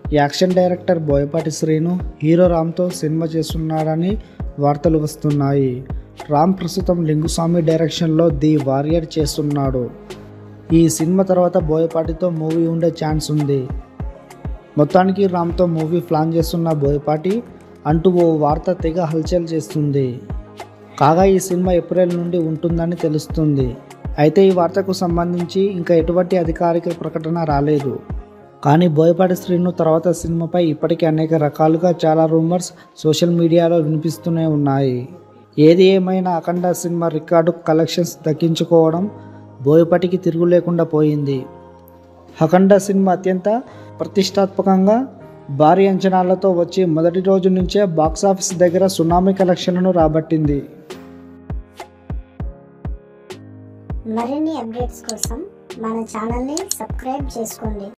action director Boyapati Srinu hero రామ్తో cinema చేస్తున్నాడని వార్తలు వస్తున్నాయి రామ్ ప్రస్తుతం లింగుస్వామి డైరెక్షన్లో ది వారియర్ చేస్తున్నాడు ఈ సినిమా తర్వాత బోయపాటితో మూవీ ఉండే ఛాన్స్ ఉంది మొత్తానికి రామ్తో మూవీ ప్లాన్ చేస్తున్న బోయపాటి అంటూ ఓ వార్త తెగ హల్చల్ చేస్తుంది కాగా ఈ సినిమా ఏప్రిల్ నుండి ఉంటుందని తెలుస్తుంది అయితే ఈ వార్తకు సంబంధించి ఇంకా ఎటువంటి అధికారిక ప్రకటన రాలేదు కానీ బోయపాటి శ్రీను తర్వాత సినిమాపై ఇప్పటికే అనేక రకాలుగా చాలా రూమర్స్ సోషల్ మీడియాలో వినిపిస్తూనే ఉన్నాయి ఏది ఏమైనా అఖండ సినిమా రికార్డు కలెక్షన్స్ దక్కించుకోవడం బోయపాటికి తిరుగు లేకుండా పోయింది అఖండ సినిమా అత్యంత ప్రతిష్టాత్మకంగా భారీ అంచనాలతో వచ్చి మొదటి రోజు నుంచే బాక్సాఫీస్ దగ్గర సునామీ కలెక్షన్లను రాబట్టింది మరిన్ని అప్డేట్స్ కోసం మన ఛానల్ని సబ్స్క్రైబ్ చేసుకోండి